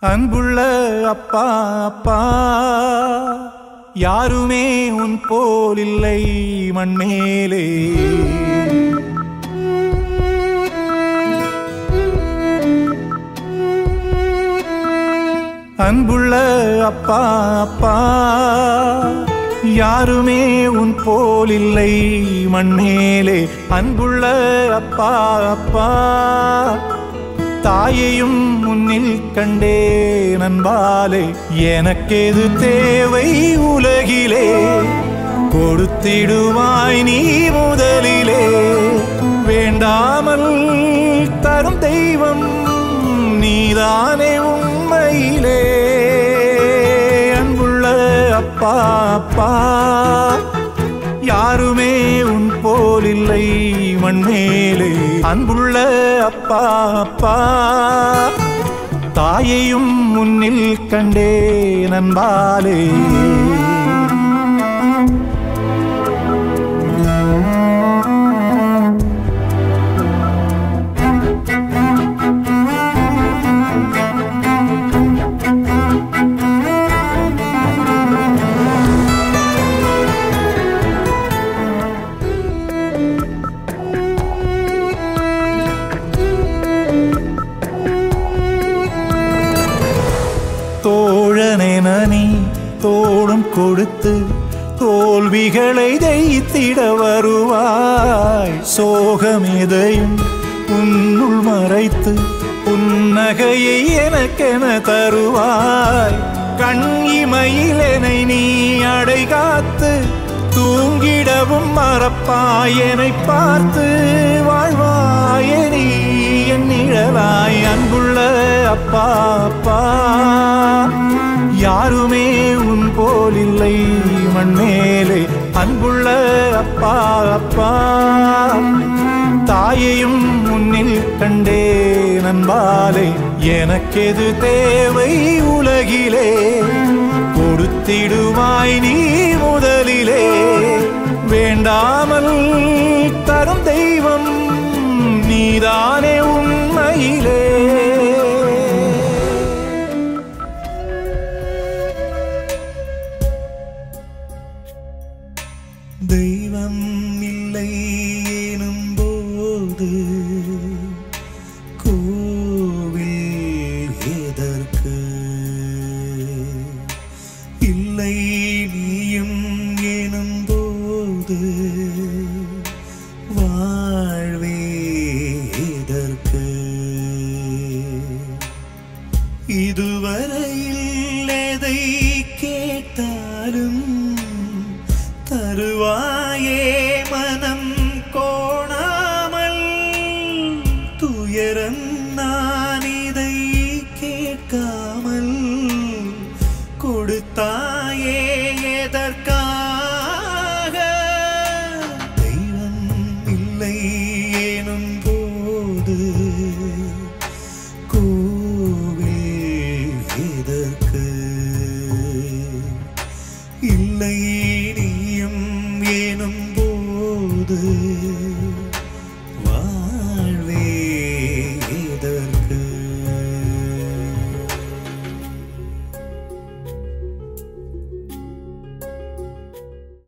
அன்புள்ள அப்பா அப்பா யாருமே உன் போல் இல்லை மண்மேலே அன்புள்ள அப்பா அப்பா யாருமே உன் போல் இல்லை மண்மேலே அன்புள்ள அப்பா அப்பா தாயையும் முன்னில் கண்டே நண்பாலே எனக்கெது தேவை உலகிலே கொடுத்திடுவாய் நீ முதலிலே வேண்டாமல் தரும் தெய்வம் நீதானே உண்மையிலே அன்புள்ள அப்பா அப்பா யாருமே உன் போல் இல்லை மண்மேலே அன்புள்ள அப்பா அப்பா தாயையும் முன்னில் கண்டே நண்பாலே தோழனென நீ தோடும் கொடுத்து தோல்விகளை ஜெயித்திட வருவாய் சோகம் எதையும் உன்னுள் மறைத்து புன்னகையை எனக்கென தருவாய் கண் இமையிலெனை நீ அடை காத்து தூங்கிடவும் மறப்பாய் என்னை பார்த்து வாழ்வாய் நீ என் நிழலாய் அன்புள்ள அப்பா அப்பா யாருமே உன் போல் இல்லை மண்மேலே அன்புள்ள அப்பா அப்பா தாயையும் முன்னில் கண்டே நண்பாலே எனக்கெது தேவை உலகிலே கொடுத்திடுவாய் நீ முதலிலே வேண்டாமல் தரும் தெய்வம் நீதானே உண்மையிலே தெய்வம் இல்லை எனும் போது கோவில் எதற்கு இல்லை நீயும் எனும் போது வாழ்வே எதற்கு இதுவரையில் எதை கேட்டாலும் தருவாயே மனம் கோணாமல் துயரம் நான் இதை கேட்காமல் கொடுத்தாயே எதற்காக தெய்வம் இல்லை எனும் போது கோவில் எதற்கு இல்லை நீயும் எனும் போது